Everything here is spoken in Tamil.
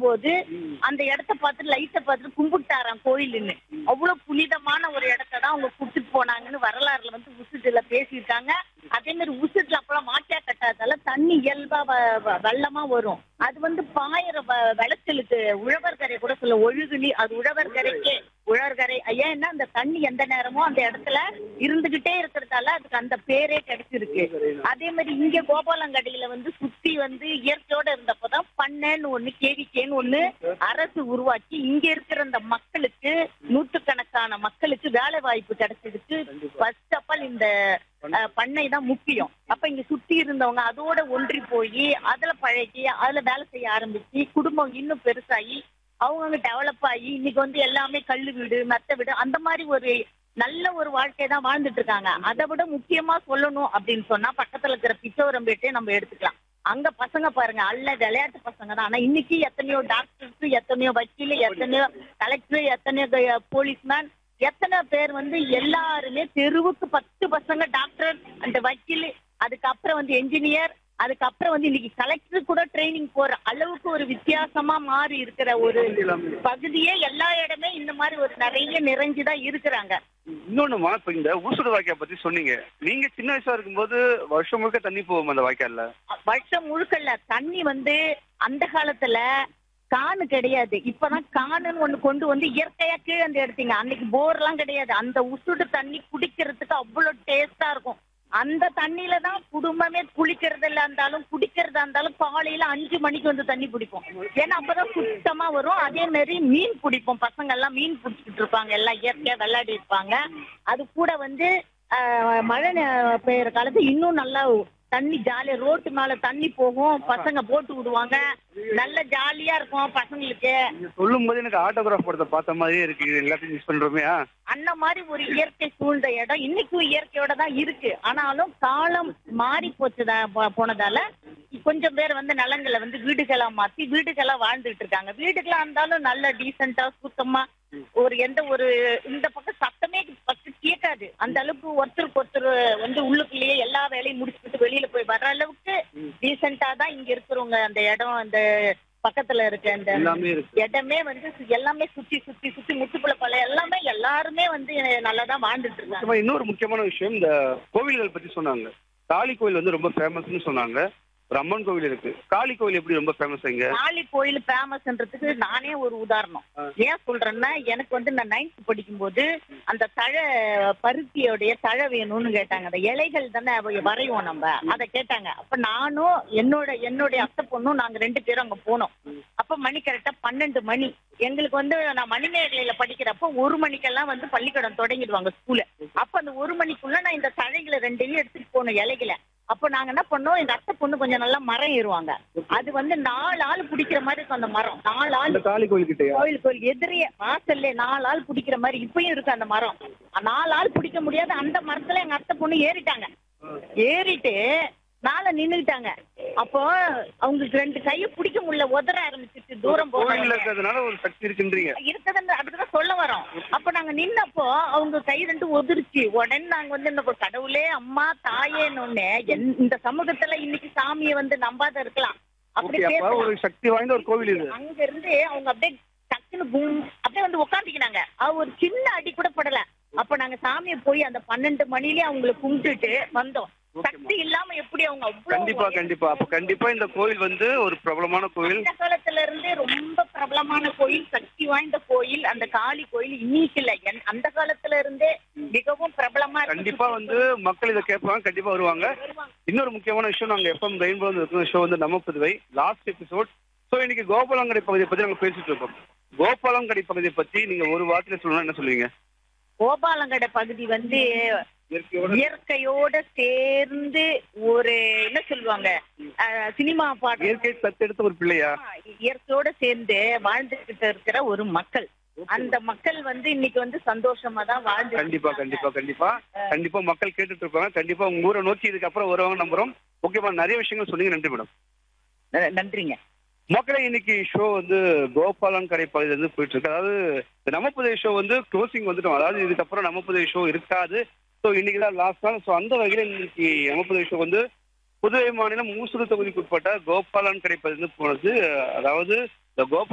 வரும்போது அந்த இடத்த பார்த்து லைட்ட பார்த்துட்டு கும்பிட்டாராம் கோயிலுன்னு அவ்வளவு புனிதமான ஒரு இடத்த தான் அவங்க கூட்டிட்டு போனாங்கன்னு வரலாறுல வந்து உசுட்டுல பேசியிருக்காங்க அதே மாதிரி உசுட்டுல அப்பெல்லாம் மாட்டியா கட்டாதால தண்ணி இயல்பா வ- வ- வெள்ளமா வரும் அது வந்து பாயிர வ- விளைச்சலுக்கு உழவர்கரை கூட சொல்ல ஒழுகுலி அது உழவர்கரைக்கு உழவர்கரை ஏன்னா அந்த தண்ணி எந்த நேரமும் அந்த இடத்துல இருந்துகிட்டே இருக்கிறதால அதுக்கு அந்த பேரே கிடைச்சிருக்கு அதே மாதிரி இங்க கோபாலங்கடியில வந்து சுத்தி வந்து இயற்கையோட இருந்தப்பதான் பண்ணைன்னு ஒண்ணு கேவிக்கேன்னு ஒண்ணு அரசு உருவாக்கி இங்க இருக்கிற அந்த மக்களுக்கு நூற்றுக்கணக்கான மக்களுக்கு வேலை வாய்ப்பு கிடைச்சிருக்கு ஃபர்ஸ்ட் ஆஃப் ஆல் இந்த அஹ், பண்ணை தான் முக்கியம் அப்ப இங்க சுத்தி இருந்தவங்க அதோட ஒன்றி போய் அதுல பழகி அதுல வேலை செய்ய ஆரம்பிச்சு குடும்பம் இன்னும் பெருசாகி அவங்கவுங்க டெவலப் ஆகி இன்னைக்கு வந்து எல்லாமே கல்லு வீடு மெத்த வீடு அந்த மாதிரி ஒரு நல்ல ஒரு வாழ்க்கை தான் வாழ்ந்துட்டு இருக்காங்க அதை விட முக்கியமா சொல்லணும் அப்படின்னு சொன்னா பக்கத்துல இருக்கிற பிச்சோரம்பேட்டே நம்ம எடுத்துக்கலாம் அங்க பசங்க பாருங்க அல்ல விளையாட்டு பசங்க தான் ஆனா இன்னைக்கு எத்தனையோ டாக்டர்ஸ் எத்தனையோ வக்கீல் எத்தனையோ கலெக்டர் எத்தனையோ போலீஸ்மேன் எத்தனை பேர் வந்து எல்லாருமே தெருவுக்கு பத்து பசங்க டாக்டர் அந்த வக்கீல் அதுக்கப்புறம் வந்து என்ஜினியர் அதுக்கப்புறம் வந்து இன்னைக்கு கலெக்டர் கூட ட்ரைனிங் போற அளவுக்கு ஒரு வித்தியாசமா மாறி இருக்கிற ஒரு பகுதியே எல்லா இடமே இந்த மாதிரி ஒரு நிறைய நிறைஞ்சுதான் இருக்கிறாங்க இன்னொன்னுமா இப்ப இந்த ஊசுடு வாய்க்கால் பத்தி சொன்னீங்க நீங்க சின்ன வயசா இருக்கும்போது வருஷம் முழுக்க தண்ணி போகும் அந்த வாய்க்கால்ல வருஷம் முழுக்கல்ல தண்ணி வந்து அந்த காலத்துல காணு கிடையாது இப்பதான் காணுன்னு ஒண்ணு கொண்டு வந்து இயற்கையா கீழே வந்து எடுத்தீங்க அன்னைக்கு போர் எல்லாம் கிடையாது அந்த உசுடு தண்ணி குடிக்கிறதுக்கு அவ்வளவு டேஸ்டா இருக்கும் அந்த தண்ணியில தான் குடும்பமே குளிக்கிறதுல இருந்தாலும் குடிக்கிறதா இருந்தாலும் காலையில அஞ்சு மணிக்கு வந்து தண்ணி பிடிப்போம் ஏன்னா அப்பதான் சுத்தமா வரும் அதே மாதிரி மீன் பிடிப்போம் பசங்க எல்லாம் மீன் பிடிச்சிட்டு இருப்பாங்க எல்லாம் இயற்கையா விளையாடி இருப்பாங்க அது கூட வந்து ஆஹ், மழை நே- பெய்யற காலத்து இன்னும் நல்லா தண்ணி ஜாலியா ரோட்டு மேல தண்ணி போகும் பசங்க போட்டு விடுவாங்க நல்ல ஜாலியா இருக்கும் பசங்களுக்கு நீங்க சொல்லும் போது எனக்கு ஆட்டோகிராஃப் படத்தை பார்த்த மாதிரியே இருக்கு இது எல்லாத்தையும் மிஸ் பண்றோமே ஆ? அந்த மாதிரி ஒரு இயற்கை சூழ்ந்த இடம் இன்னைக்கும் இயற்கையோட தான் இருக்கு ஆனாலும் காலம் மாறி போச்சுதா போ- போனதால கொஞ்சம் பேர் வந்து நிலங்களை வந்து வீடுகளா மாத்தி வீடுகளா வாழ்ந்துட்டு இருக்காங்க வீடுகளா இருந்தாலும் நல்ல டீசெண்டா சுத்தமா ஒரு எந்த ஒரு இந்த பக்கம் சத்தமே ஃபர்ஸ்ட் கேட்காது அந்த அளவுக்கு ஒருத்தருக்கு ஒருத்தர் வந்து உள்ளுக்குள்ளேயே எல்லா வேலையும் முடிச்சுட்டு வெளியில போய் வர்ற அளவுக்கு டீசெண்டா தான் இங்க இருக்கிறவங்க அந்த இடம் அந்த பக்கத்துல இருக்க அந்த எல்லாமே இருக்கு இடமே வந்து சு- எல்லாமே சுத்தி சுத்தி சுத்தி முத்துக்குள்ள பல எல்லாமே எல்லாருமே வந்து நல்லா தான் வாழ்ந்துட்டு இருக்காங்க முக்கியமா இன்னொரு முக்கியமான விஷயம் இந்த கோவில்கள் பத்தி சொன்னாங்க காளி கோவில் வந்து ரொம்ப ஃபேமஸ்னு சொன்னாங்க ஒரு அம்மன் கோவில் இருக்கு காளி கோவில் எப்படி ரொம்ப ஃபேமஸ் இங்க காளி கோயில் ஃபேமஸ்ன்றதுக்கு நானே ஒரு உதாரணம் ஆ. ஏன் சொல்றேன்னா எனக்கு வந்து நான் நைன்த் படிக்கும்போது அந்த தழை பருத்தியோடைய தழை வேணும்னு கேட்டாங்க அந்த இலைகள் தானே அவ- வரைவோம் நம்ம அதை கேட்டாங்க அப்ப நானும் என்னோட என்னுடைய அத்தை பொண்ணும் நாங்க ரெண்டு பேரும் அங்க போனோம் அப்ப மணி கரெக்டா பன்னெண்டு மணி எங்களுக்கு வந்து நான் மணிமேகலையில படிக்கிறப்ப ஒரு மணிக்கெல்லாம் வந்து பள்ளிக்கூடம் தொடங்கிடுவாங்க ஸ்கூல்ல அப்ப அந்த ஒரு மணிக்குள்ள நான் இந்த தழைகளை ரெண்டையும் எடுத்துட்டு போனோம் இலைகளை அப்ப நாங்க என்ன பண்ணோம் எங்க அத்தை பொண்ணு கொஞ்சம் நல்லா மரம் ஏறுவாங்க அது வந்து நாலு ஆள் பிடிக்கிற மாதிரி இருக்கும் அந்த மரம் நாலு ஆள் அந்த காளி கோவில் கிட்டயா கோயில் கோயில் எதிரியே வாசல்ல நாலு ஆள் பிடிக்கிற மாதிரி இப்பயும் இருக்கு அந்த மரம் நாலு ஆள் பிடிக்க முடியாது அந்த மரத்துல எங்க அத்தை பொண்ணு ஏறிட்டாங்க ஏறிட்டு மேல நின்னுக்கிட்டாங்க அப்போ அவங்களுக்கு ரெண்டு கையை பிடிக்க முடியல உதற ஆரம்பிச்சிட்டு தூரம் கோவில்ல போக இருக்கிறதுனால ஒரு சக்தி இருக்குன்றீங்க இருக்குதுன்னு அதுக்குதான் சொல்ல வரோம் அப்ப நாங்க நின்னப்போ அவங்க கை ரெண்டு ஒதிருச்சு உடனே நாங்க வந்து இந்த கடவுளே அம்மா தாயேன்னு ஒண்ணு என்- இந்த சமூகத்துல இன்னைக்கு சாமியை வந்து நம்பாத இருக்கலாம் அப்படி ஓகே அப்ப பேசலாம் ஒரு சக்தி வாய்ந்த ஒரு கோவில் இது அங்க இருந்து அவங்க அப்படியே டக்குன்னு பூம் அப்படியே வந்து உட்காந்துக்கினாங்க அவ ஒரு சின்ன அடி கூட படல அப்ப நாங்க சாமியை போய் அந்த பன்னெண்டு மணிலயே அவங்களை கும்பிட்டுட்டு வந்தோம் சக்தி இல்லாம எப்படி அவங்க கண்டிப்பா அவ்வளவு கண்டிப்பா அப்ப கண்டிப்பா இந்த கோவில் வந்து ஒரு பிரபலமான கோவில் அந்த காலத்துல இருந்தே ரொம்ப பிரபலமான கோயில் சக்தி வாய்ந்த கோயில் அந்த காளி கோயில் இன்னைக்கு இல்ல என்- அந்த காலத்துல இருந்தே மிகவும் பிரபலமா இருக்கு. கண்டிப்பா வந்து மக்கள் இதை கேட்பாங்க கண்டிப்பா வருவாங்க இன்னொரு முக்கியமான விஷயம் நாங்க எஃப்எம் ரெயின்போ இருக்கிற ஷோ வந்து நம்ம புதுவை லாஸ்ட் எபிசோட் சோ இன்னைக்கு கோபாலங்கடை பகுதியை பத்தி நாங்க பேசிட்டு இருக்கோம் கோபாலங்கடை பகுதியை பத்தி நீங்க ஒரு வார்த்தையில சொல்லணும்னா என்ன சொல்லுவீங்க கோபாலங்கடை பகுதி வந்து இயற்கையோட இயற்கையோட சேர்ந்து ஒரு என்ன சொல்லுவாங்க அஹ், சினிமா பாட்டு இயற்கை தத்தெடுத்த ஒரு பிள்ளையா இயற்கையோட சேர்ந்து வாழ்ந்துகிட்டு இருக்கிற ஒரு மக்கள் அந்த மக்கள் வந்து இன்னைக்கு வந்து சந்தோஷமா தான் வாழ்ந்து கண்டிப்பா கண்டிப்பா கண்டிப்பா கண்டிப்பா மக்கள் கேட்டுட்டு இருப்பாங்க கண்டிப்பா உங்க ஊரை நோக்கி இதுக்கப்புறம் வருவாங்க நம்புறோம் ஓகேமா நிறைய விஷயங்கள் சொன்னீங்க நன்றி மேடம் நன்றிங்க மக்களே இன்னைக்கு ஷோ வந்து கோபாலன் கடை பகுதியில இருந்து போயிட்டு இருக்கு அதாவது இந்த நம்ம புதிய ஷோ வந்து க்ளோசிங் வந்துட்டோம் அதாவது இதுக்கப்புறம் நம்ம புதிய ஷோ இருக்காது ஸோ இன்னைக்கு தான் லாஸ்ட் நாள் ஸோ அந்த வகையில் இன்னைக்கு நம்ம புதிய ஷோ வந்து புதுவை மாநிலம் மூசூர் தொகுதிக்கு உட்பட்ட கோபாலன் கடை பகுதியிலிருந்து போனது அதாவது இந்த கோபால